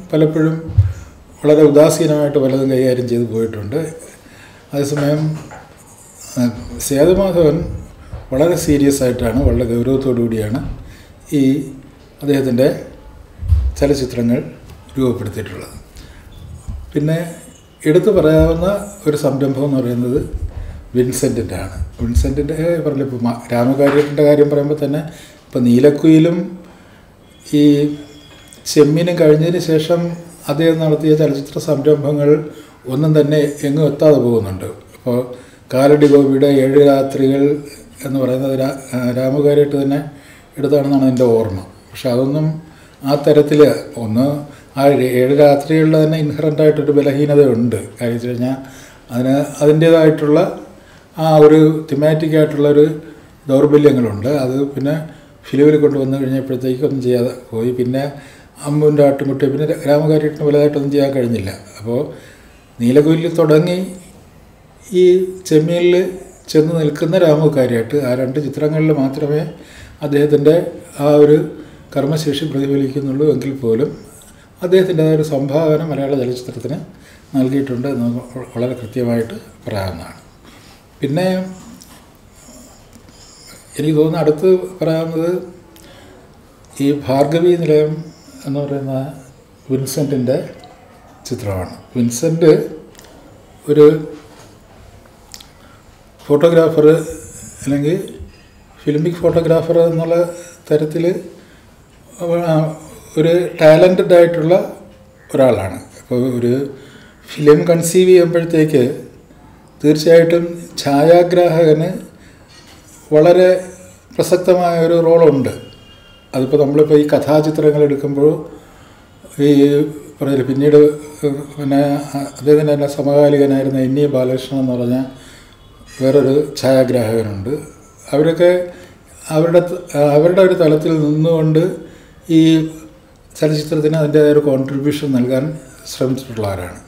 പലപ്പോഴും വളരെ ഉദാസീനമായിട്ട് പലതും കൈകാര്യം ചെയ്തു പോയിട്ടുണ്ട് അതേസമയം ആ, സേതുമാധവൻ വളരെ സീരിയസ് ആയിട്ടാണ് വളരെ ഗൗരവത്തോടു കൂടിയാണ് ഈ അദ്ദേഹത്തിൻ്റെ ചലച്ചിത്രങ്ങൾ രൂപപ്പെടുത്തിയിട്ടുള്ളത് പിന്നെ എടുത്തു പറയാവുന്ന ഒരു സംരംഭം എന്ന് പറയുന്നത് വിൻസെൻറ്റിൻ്റെ ആണ് വിൻസെൻറ്റിൻ്റെ പറഞ്ഞ ഇപ്പോൾ രാമകാര്യത്തിൻ്റെ കാര്യം പറയുമ്പോൾ തന്നെ ഇപ്പോൾ നീലക്കുയിലും ഈ ചെമ്മീനും കഴിഞ്ഞതിന് ശേഷം അദ്ദേഹം നടത്തിയ ചലച്ചിത്ര സംരംഭങ്ങൾ ഒന്നും തന്നെ എങ്ങും എത്താതെ പോകുന്നുണ്ട് ഇപ്പോൾ കാലടി ഗോപിയുടെ ഏഴ് രാത്രികൾ എന്ന് പറയുന്നത് രാ- ആ, രാമകാര്യമായിട്ട് തന്നെ എടുത്താണെന്നാണ് എൻ്റെ ഓർമ്മ പക്ഷെ അതൊന്നും ആ തരത്തിൽ ഒന്ന് ആ ഏഴ് രാത്രികളിൽ തന്നെ ഇൻഹറൻ്റ് ആയിട്ടൊരു ബലഹീനതയുണ്ട് കാര്യം വെച്ച് കഴിഞ്ഞാൽ അതിന് അതിൻ്റേതായിട്ടുള്ള ആ ഒരു തിമാറ്റിക് ആയിട്ടുള്ളൊരു ദൗർബല്യങ്ങളുണ്ട് അത് പിന്നെ ഫിലിമിൽ കൊണ്ടുവന്ന് കഴിഞ്ഞപ്പോഴത്തേക്കൊന്നും ചെയ്യാതെ പോയി പിന്നെ അമ്മുവിൻ്റെ ആട്ടുമുട്ടി പിന്നെ രാമകാര്യത്തിന് വലുതായിട്ടൊന്നും ചെയ്യാൻ കഴിഞ്ഞില്ല അപ്പോൾ നീലകുയിലിൽ തുടങ്ങി ഈ ചെമ്മീനിൽ ചെന്ന് നിൽക്കുന്ന രാമുകാരിയായിട്ട് ആ രണ്ട് ചിത്രങ്ങളിൽ മാത്രമേ അദ്ദേഹത്തിൻ്റെ ആ ഒരു കർമ്മശേഷി പ്രതിഫലിക്കുന്നുള്ളൂ എങ്കിൽ പോലും അദ്ദേഹത്തിൻ്റെതായ ഒരു സംഭാവന മലയാള ചലച്ചിത്രത്തിന് നൽകിയിട്ടുണ്ട് എന്ന് നമുക്ക് വളരെ കൃത്യമായിട്ട് പറയാവുന്നതാണ് പിന്നെ എനിക്ക് തോന്നുന്നു അടുത്ത് പറയാവുന്നത് ഈ ഭാർഗവി നിലയം എന്ന് പറയുന്ന വിൻസെൻറ്റിൻ്റെ ചിത്രമാണ് വിൻസെൻ്റ് ഒരു ഫോട്ടോഗ്രാഫർ അല്ലെങ്കിൽ ഫിലിമിക് ഫോട്ടോഗ്രാഫർ എന്നുള്ള തരത്തിൽ ഒരു ടാലൻറ്റഡ് ആയിട്ടുള്ള ഒരാളാണ് അപ്പോൾ ഒരു ഫിലിം കൺസീവ് ചെയ്യുമ്പോഴത്തേക്ക് തീർച്ചയായിട്ടും ഛായാഗ്രാഹകന് വളരെ പ്രസക്തമായ ഒരു റോളുണ്ട് അതിപ്പോൾ നമ്മളിപ്പോൾ ഈ കഥാചിത്രങ്ങൾ എടുക്കുമ്പോൾ ഈ പറഞ്ഞില്ല പിന്നീട് പിന്നെ അദ്ദേഹത്തിൻ്റെ തന്നെ സമകാലികനായിരുന്ന എൻ ഇ ബാലകൃഷ്ണൻ എന്ന് പറഞ്ഞ വേറൊരു ഛായാഗ്രാഹകനുണ്ട് അവരൊക്കെ അവരുടെ അവരുടെ ഒരു തലത്തിൽ നിന്നുകൊണ്ട് ഈ ചലച്ചിത്രത്തിന് അതിൻ്റേതായ ഒരു കോൺട്രിബ്യൂഷൻ നൽകാൻ ശ്രമിച്ചിട്ടുള്ളവരാണ്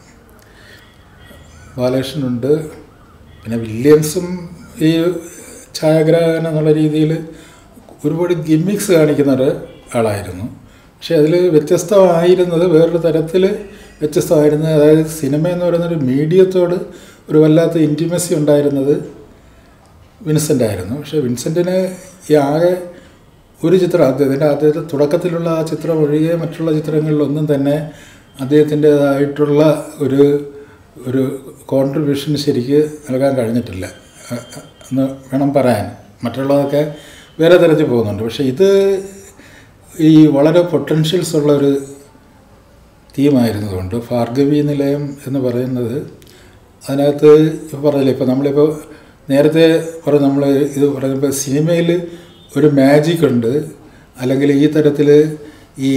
ബാലകൃഷ്ണനുണ്ട് പിന്നെ വില്യംസും ഈ ഛായാഗ്രാഹകൻ എന്നുള്ള രീതിയിൽ ഒരുപാട് ഗിമ്മിക്സ് കാണിക്കുന്ന ഒരു ആളായിരുന്നു പക്ഷേ അതിൽ വ്യത്യസ്തമായിരുന്നത് വേറൊരു തരത്തിൽ വ്യത്യസ്തമായിരുന്നത് അതായത് സിനിമ എന്ന് പറയുന്നൊരു മീഡിയത്തോട് ഒരു വല്ലാത്ത ഇൻറ്റിമസി ഉണ്ടായിരുന്നത് വിൻസെൻ്റ് ആയിരുന്നു പക്ഷേ വിൻസെൻറ്റിന് ഈ ആകെ ഒരു ചിത്രം അദ്ദേഹത്തിൻ്റെ ആദ്യത്തെ തുടക്കത്തിലുള്ള ആ ചിത്രം ഒഴികെ മറ്റുള്ള ചിത്രങ്ങളിലൊന്നും തന്നെ അദ്ദേഹത്തിൻ്റേതായിട്ടുള്ള ഒരു ഒരു കോൺട്രിബ്യൂഷൻ ശരിക്ക് നൽകാൻ കഴിഞ്ഞിട്ടില്ല അ- അ- എന്ന് വേണം പറയാൻ മറ്റുള്ളതൊക്കെ വേറെ തരത്തിൽ പോകുന്നുണ്ട് പക്ഷേ ഇത് ഈ വളരെ പൊട്ടൻഷ്യൽസ് ഉള്ളൊരു തീമായിരുന്നതുകൊണ്ട് ഭാർഗവി നിലയം എന്ന് പറയുന്നത് അതിനകത്ത് ഇപ്പോൾ പറഞ്ഞില്ലേ ഇപ്പോൾ നമ്മളിപ്പോൾ നേരത്തെ പറഞ്ഞ നമ്മൾ ഇത് പറഞ്ഞപ്പോൾ സിനിമയിൽ ഒരു മാജിക് ഉണ്ട് അല്ലെങ്കിൽ ഈ തരത്തിൽ ഈ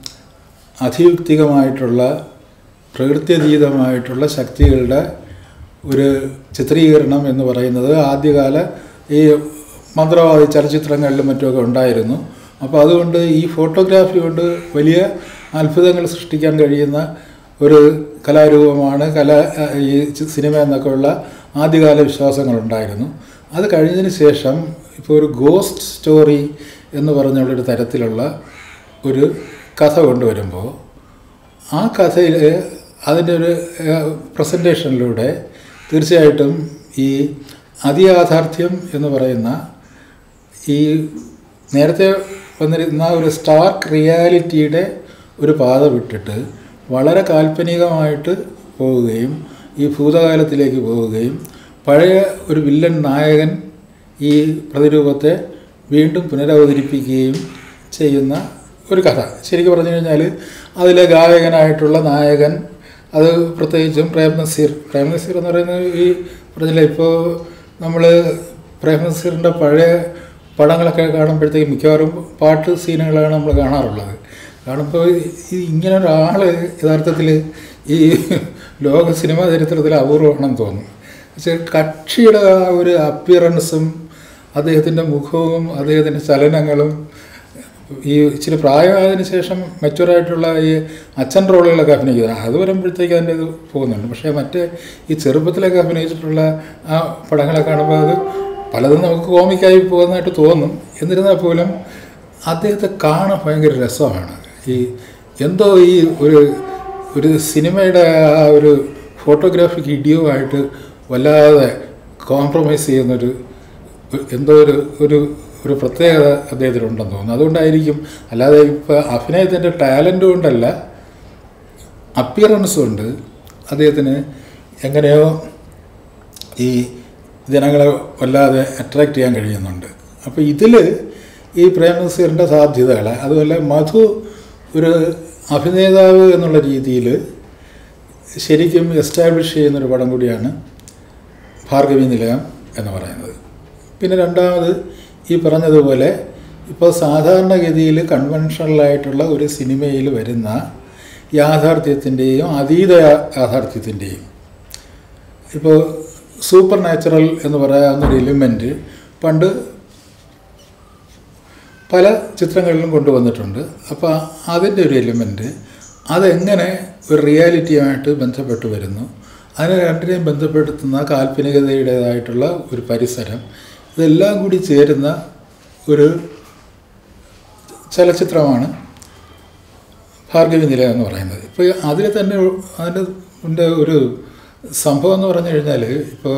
അധിയുക്തികമായിട്ടുള്ള പ്രകൃത്യതീതമായിട്ടുള്ള ശക്തികളുടെ ഒരു ചിത്രീകരണം എന്ന് പറയുന്നത് ആദ്യകാല ഈ മന്ത്രവാദി ചലച്ചിത്രങ്ങളിലും മറ്റുമൊക്കെ ഉണ്ടായിരുന്നു അപ്പോൾ അതുകൊണ്ട് ഈ ഫോട്ടോഗ്രാഫി കൊണ്ട് വലിയ അത്ഭുതങ്ങൾ സൃഷ്ടിക്കാൻ കഴിയുന്ന ഒരു കലാരൂപമാണ് കല ഈ സിനിമ എന്നൊക്കെയുള്ള ആദ്യകാല വിശ്വാസങ്ങളുണ്ടായിരുന്നു അത് കഴിഞ്ഞതിന് ശേഷം ഇപ്പോൾ ഒരു ഗോസ്റ്റ് സ്റ്റോറി എന്ന് പറഞ്ഞുള്ളൊരു തരത്തിലുള്ള ഒരു കഥ കൊണ്ടുവരുമ്പോൾ ആ കഥയിൽ അതിൻ്റെ ഒരു പ്രസൻറ്റേഷനിലൂടെ തീർച്ചയായിട്ടും ഈ അതിയാഥാർത്ഥ്യം എന്ന് പറയുന്ന ഈ നേരത്തെ വന്നിരുന്ന ഒരു സ്റ്റാർക്ക് റിയാലിറ്റിയുടെ ഒരു പാത വിട്ടിട്ട് വളരെ കാൽപ്പനികമായിട്ട് പോവുകയും ഈ ഭൂതകാലത്തിലേക്ക് പോവുകയും പഴയ ഒരു വില്ലൻ നായകൻ ഈ പ്രതിരൂപത്തെ വീണ്ടും പുനരവതരിപ്പിക്കുകയും ചെയ്യുന്ന ഒരു കഥ ശരിക്കും പറഞ്ഞു കഴിഞ്ഞാൽ അതിലെ ഗായകനായിട്ടുള്ള നായകൻ അത് പ്രത്യേകിച്ചും പ്രേം നസീർ പ്രേം നസീർ എന്ന് പറയുന്നത് ഈ പറഞ്ഞില്ല ഇപ്പോൾ നമ്മൾ പ്രേം നസീറിൻ്റെ പഴയ പടങ്ങളൊക്കെ കാണുമ്പോഴത്തേക്ക് മിക്കവാറും പാട്ട് സീനുകളാണ് നമ്മൾ കാണാറുള്ളത് കാണുമ്പോൾ ഈ ഇങ്ങനെ ഒരാൾ യഥാർത്ഥത്തിൽ ഈ ലോക സിനിമാ ചരിത്രത്തിൽ അപൂർവമാണെന്ന് തോന്നും പക്ഷേ കക്ഷിയുടെ ആ ഒരു അപ്പിയറൻസും അദ്ദേഹത്തിൻ്റെ മുഖവും അദ്ദേഹത്തിൻ്റെ ചലനങ്ങളും ഈ ഇച്ചിരി പ്രായമായതിനു ശേഷം മെച്ചുവറായിട്ടുള്ള ഈ അച്ഛൻ റോളുകളൊക്കെ അഭിനയിക്കുന്നത് അത് വരുമ്പോഴത്തേക്ക് അതിൻ്റെ ഇത് പോകുന്നുണ്ട് പക്ഷേ മറ്റേ ഈ ചെറുപ്പത്തിലൊക്കെ അഭിനയിച്ചിട്ടുള്ള ആ പടങ്ങളെ കാണുമ്പോൾ അത് പലതും നമുക്ക് കോമിക്കായി പോകുന്നതായിട്ട് തോന്നും എന്നിരുന്നാൽ പോലും അദ്ദേഹത്തെ കാണാൻ ഭയങ്കര രസമാണ് ഈ എന്തോ ഈ ഒരു ഒരു സിനിമയുടെ ആ ഒരു ഫോട്ടോഗ്രാഫിക് ഇഡിയുമായിട്ട് വല്ലാതെ കോംപ്രമൈസ് ചെയ്യുന്നൊരു ഒരു- എന്തോ ഒരു ഒരു ഒരു പ്രത്യേകത അദ്ദേഹത്തിനുണ്ടെന്ന് തോന്നുന്നു അതുകൊണ്ടായിരിക്കും അല്ലാതെ ഇപ്പോൾ അഭിനയത്തിൻ്റെ ടാലൻ്റ് കൊണ്ടല്ല അപ്പിയറൻസ് കൊണ്ട് അദ്ദേഹത്തിന് എങ്ങനെയോ ഈ ജനങ്ങളെ വല്ലാതെ അട്രാക്റ്റ് ചെയ്യാൻ കഴിയുന്നുണ്ട് അപ്പോൾ ഇതിൽ ഈ പ്രേംനസീറിൻ്റെ സാധ്യതകൾ അതുപോലെ മധു ഒരു അഭിനേതാവ് എന്നുള്ള രീതിയിൽ ശരിക്കും എസ്റ്റാബ്ലിഷ് ചെയ്യുന്നൊരു പടം കൂടിയാണ് ഭാർഗവി നിലയം എന്ന് പറയുന്നത് പിന്നെ രണ്ടാമത് ഈ പറഞ്ഞതുപോലെ ഇപ്പോൾ സാധാരണഗതിയിൽ കൺവെൻഷണലായിട്ടുള്ള ഒരു സിനിമയിൽ വരുന്ന യാഥാർത്ഥ്യത്തിൻ്റെയും അതീത യാ- യാഥാർത്ഥ്യത്തിൻ്റെയും ഇപ്പോൾ സൂപ്പർ നാച്ചുറൽ എന്ന് പറയാവുന്ന ഒരു എലിമെൻറ്റ് പണ്ട് പല ചിത്രങ്ങളിലും കൊണ്ടുവന്നിട്ടുണ്ട് അപ്പോൾ അതിൻ്റെ ഒരു എലിമെൻറ്റ് അതെങ്ങനെ ഒരു റിയാലിറ്റിയുമായിട്ട് ബന്ധപ്പെട്ട് വരുന്നു അതിനെ രണ്ടിനെയും ബന്ധപ്പെടുത്തുന്ന കാൽപ്പനികതയുടേതായിട്ടുള്ള ഒരു പരിസരം ഇതെല്ലാം കൂടി ചേരുന്ന ഒരു ചലച്ചിത്രമാണ് ഭാർഗവി നില എന്ന് പറയുന്നത് ഇപ്പോൾ അതിൽ തന്നെ അതിൻ്റെ അതിൻ്റെ ഒരു സംഭവം എന്ന് പറഞ്ഞു കഴിഞ്ഞാൽ ഇപ്പോൾ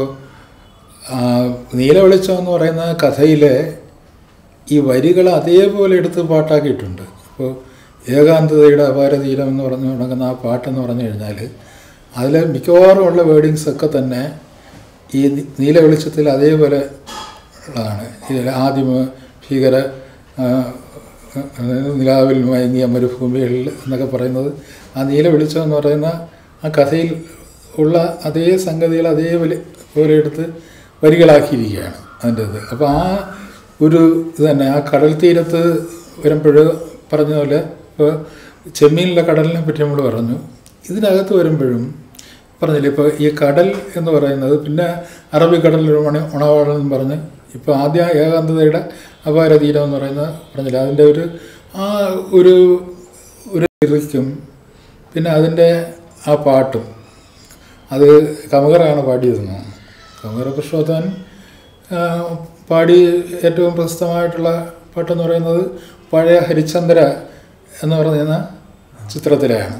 നീല വെളിച്ചം എന്ന് പറയുന്ന കഥയിലെ ഈ വരികൾ അതേപോലെ എടുത്ത് പാട്ടാക്കിയിട്ടുണ്ട് അപ്പോൾ ഏകാന്തതയുടെ അപാരതീരം എന്ന് പറഞ്ഞു തുടങ്ങുന്ന ആ പാട്ടെന്ന് പറഞ്ഞു കഴിഞ്ഞാൽ അതിൽ മിക്കവാറും ഉള്ള വേർഡിങ്സ് ഒക്കെ തന്നെ ഈ നി- നീല വെളിച്ചത്തിൽ അതേപോലെ ഉള്ളതാണ് ഇതിൽ ആദ്യമ ഭീകര ആ, അതായത് നിലാവിൽ മയങ്ങിയ മരുഭൂമികളിൽ എന്നൊക്കെ പറയുന്നത് ആ നീല വെളിച്ചം എന്ന് പറയുന്ന ആ കഥയിൽ ഉള്ള അതേ സംഗതികൾ അതേപോലെ പോലെ എടുത്ത് വരികളാക്കിയിരിക്കുകയാണ് അതിൻ്റെ ഇത് അപ്പോൾ ആ ഒരു ഇത് തന്നെ ആ കടൽ തീരത്ത് വരുമ്പോൾ പറഞ്ഞ പോലെ ഇപ്പോൾ ചെമ്മീനിലെ കടലിനെ പറ്റി നമ്മൾ പറഞ്ഞു ഇതിനകത്ത് വരുമ്പോഴും പറഞ്ഞില്ലേ ഇപ്പോൾ ഈ കടൽ എന്ന് പറയുന്നത് പിന്നെ അറബിക്കടൽ ഒരു മണി ഉണവാടൽ എന്ന് പറഞ്ഞ് ഇപ്പോൾ ആദ്യ ഏകാന്തതയുടെ അപാര തീരം എന്ന് പറയുന്ന പറഞ്ഞില്ല അതിൻ്റെ ഒരു ആ ഒരു ഒരു ലിറിക്കും പിന്നെ അതിൻ്റെ ആ പാട്ടും അത് കമകറാണ് പാടിയതെന്ന് തോന്നുന്നു കമകറ പുരുഷോത്തമൻ ആ, പാടി ഏറ്റവും പ്രശസ്തമായിട്ടുള്ള പാട്ടെന്ന് പറയുന്നത് പഴയ ഹരിചന്ദ്ര എന്ന് പറയുന്ന ചിത്രത്തിലെയാണ്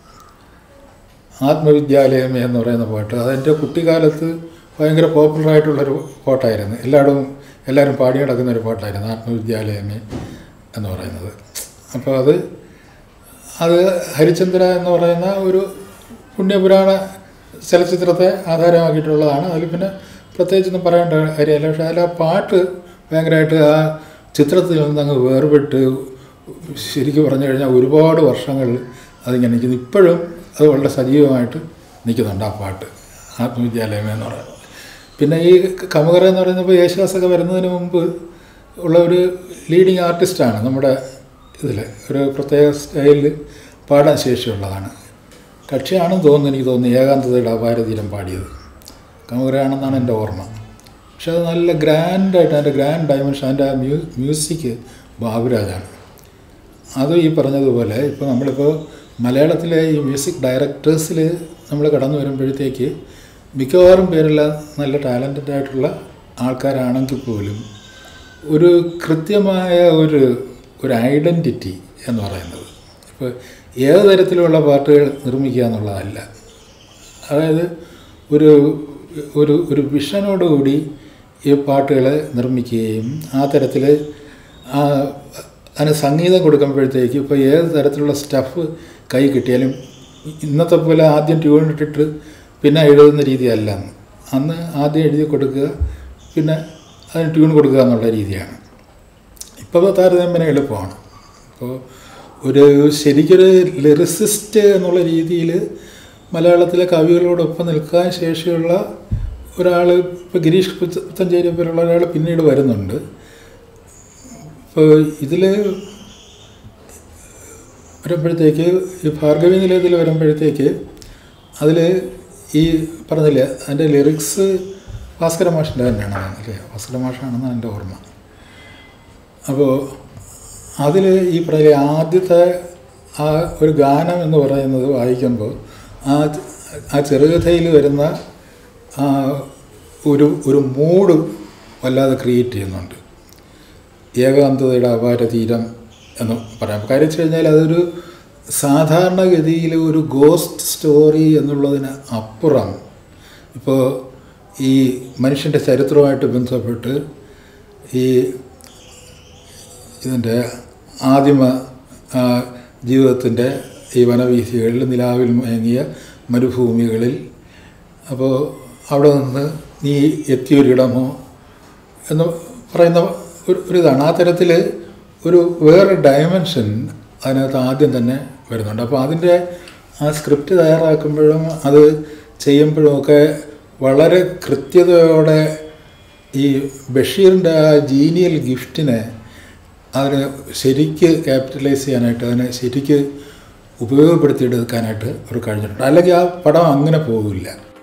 ആത്മവിദ്യാലയം എന്ന് പറയുന്ന പാട്ട് അതെൻ്റെ കുട്ടിക്കാലത്ത് ഭയങ്കര പോപ്പുലറായിട്ടുള്ളൊരു പാട്ടായിരുന്നു എല്ലായിടവും എല്ലാവരും പാടി നടക്കുന്ന ഒരു പാട്ടായിരുന്നു ആത്മവിദ്യാലയമേ എന്ന് പറയുന്നത് അപ്പോൾ അത് അത് ഹരിചന്ദ്ര എന്ന് പറയുന്ന ഒരു പുണ്യപുരാണ ചലച്ചിത്രത്തെ ആധാരമാക്കിയിട്ടുള്ളതാണ് അതിൽ പിന്നെ പ്രത്യേകിച്ചൊന്നും പറയേണ്ട കാര്യമല്ല പക്ഷേ അതിൽ ആ പാട്ട് ഭയങ്കരമായിട്ട് ആ ചിത്രത്തിൽ നിന്ന് അങ്ങ് വേർപെട്ട് ശരിക്കും പറഞ്ഞു കഴിഞ്ഞാൽ ഒരുപാട് വർഷങ്ങൾ അതിങ്ങനെ നിൽക്കുന്നു ഇപ്പോഴും അത് വളരെ സജീവമായിട്ട് നിൽക്കുന്നുണ്ട് ആ പാട്ട് ആത്മവിദ്യാലയമേ എന്ന് പറയുന്നത് പിന്നെ ഈ കമകറ എന്ന് പറയുന്നപ്പോൾ യേശുദാസൊക്കെ വരുന്നതിന് മുമ്പ് ഉള്ള ഒരു ലീഡിങ് ആർട്ടിസ്റ്റാണ് നമ്മുടെ ഇതിൽ ഒരു പ്രത്യേക സ്റ്റൈലിൽ പാടാൻ ശേഷിയുള്ളതാണ് കക്ഷിയാണെന്ന് തോന്നുന്നു എനിക്ക് തോന്നുന്നു ഏകാന്തതയുടെ അപാരതീരം പാടിയത് കമകരയാണെന്നാണ് എൻ്റെ ഓർമ്മ പക്ഷെ അത് നല്ല ഗ്രാൻഡായിട്ട് അതിൻ്റെ ഗ്രാൻഡ് ഡയമെൻഷൻ അതിൻ്റെ ആ മ്യൂ മ്യൂസിക് ബാബുരാജാണ് അത് ഈ പറഞ്ഞതുപോലെ ഇപ്പോൾ നമ്മളിപ്പോൾ മലയാളത്തിലെ ഈ മ്യൂസിക് ഡയറക്ടേഴ്സിൽ നമ്മൾ കടന്നു വരുമ്പോഴത്തേക്ക് മിക്കവാറും പേരെല്ലാം നല്ല ടാലൻറ്റഡ് ആയിട്ടുള്ള ആൾക്കാരാണെങ്കിൽ പോലും ഒരു കൃത്യമായ ഒരു ഒരു ഐഡൻറ്റിറ്റി എന്ന് പറയുന്നത് ഇപ്പോൾ ഏത് തരത്തിലുള്ള പാട്ടുകൾ നിർമ്മിക്കുക എന്നുള്ളതല്ല അതായത് ഒരു ഒരു ഒരു വിഷനോടുകൂടി ഈ പാട്ടുകൾ നിർമ്മിക്കുകയും ആ തരത്തിൽ ആ അതിന് സംഗീതം കൊടുക്കുമ്പോഴത്തേക്ക് ഇപ്പോൾ ഏത് തരത്തിലുള്ള സ്റ്റഫ് കൈ കിട്ടിയാലും ഇന്നത്തെ പോലെ ആദ്യം ട്യൂൺ ഇട്ടിട്ട് പിന്നെ എഴുതുന്ന രീതിയല്ല അന്ന് അന്ന് ആദ്യം എഴുതി കൊടുക്കുക പിന്നെ അതിന് ട്യൂൺ കൊടുക്കുക എന്നുള്ള രീതിയാണ് ഇപ്പോൾ താരതമ്യേന എളുപ്പമാണ് അപ്പോൾ ഒരു ശരിക്കൊരു ലിറിസിസ്റ്റ് എന്നുള്ള രീതിയിൽ മലയാളത്തിലെ കവികളോടൊപ്പം നിൽക്കാൻ ശേഷിയുള്ള ഒരാൾ ഇപ്പോൾ ഗിരീഷ് പുത്ത- പുത്തഞ്ചേരി പോലുള്ള ഒരാൾ പിന്നീട് വരുന്നുണ്ട് ഇപ്പോൾ ഇതിൽ വരുമ്പോഴത്തേക്ക് ഈ ഭാർഗവി നിലയത്തിൽ വരുമ്പോഴത്തേക്ക് അതിൽ ഈ പറഞ്ഞില്ലേ അതിൻ്റെ ലിറിക്സ് ഭാസ്കര മാഷിൻ്റെ തന്നെയാണ് അല്ലേ ഭാസ്കര മാഷാണെന്നാണ് എൻ്റെ ഓർമ്മ അപ്പോൾ അതിൽ ഈ പറഞ്ഞ ആദ്യത്തെ ആ ഒരു ഗാനം എന്ന് പറയുന്നത് വായിക്കുമ്പോൾ ആ ആ ചെറുകഥയിൽ വരുന്ന ആ ഒരു ഒരു മൂഡ് വല്ലാതെ ക്രിയേറ്റ് ചെയ്യുന്നുണ്ട് ഏകാന്തതയുടെ അപാരതീരം എന്ന് പറയാം കാര്യം വെച്ച് കഴിഞ്ഞാൽ അതൊരു സാധാരണഗതിയിൽ ഒരു ഗോസ്റ്റ് സ്റ്റോറി എന്നുള്ളതിന് അപ്പുറം ഇപ്പോൾ ഈ മനുഷ്യൻ്റെ ചരിത്രവുമായിട്ട് ബന്ധപ്പെട്ട് ഈ ഇതിൻ്റെ ആദിമ ആ, ജീവിതത്തിൻ്റെ ഈ വനവീഥികളിൽ നിലാവിൽ മയങ്ങിയ മരുഭൂമികളിൽ അപ്പോൾ അവിടെ നിന്ന് നീ എത്തിയൊരിടമോ എന്ന് പറയുന്ന ഒരു ഒരിതാണ് ആ തരത്തിൽ ഒരു വേറെ ഡയമെൻഷൻ അതിനകത്ത് ആദ്യം തന്നെ വരുന്നുണ്ട് അപ്പോൾ അതിൻ്റെ ആ സ്ക്രിപ്റ്റ് തയ്യാറാക്കുമ്പോഴും അത് ചെയ്യുമ്പോഴും ഒക്കെ വളരെ കൃത്യതയോടെ ഈ ബഷീറിൻ്റെ ആ ജീനിയൽ ഗിഫ്റ്റിനെ അതിന് ശരിക്ക് ക്യാപിറ്റലൈസ് ചെയ്യാനായിട്ട് അതിനെ ശരിക്ക് ഉപയോഗപ്പെടുത്തിയെടുക്കാനായിട്ട് അവർ കഴിഞ്ഞിട്ടുണ്ട് അല്ലെങ്കിൽ ആ പടം അങ്ങനെ പോകില്ല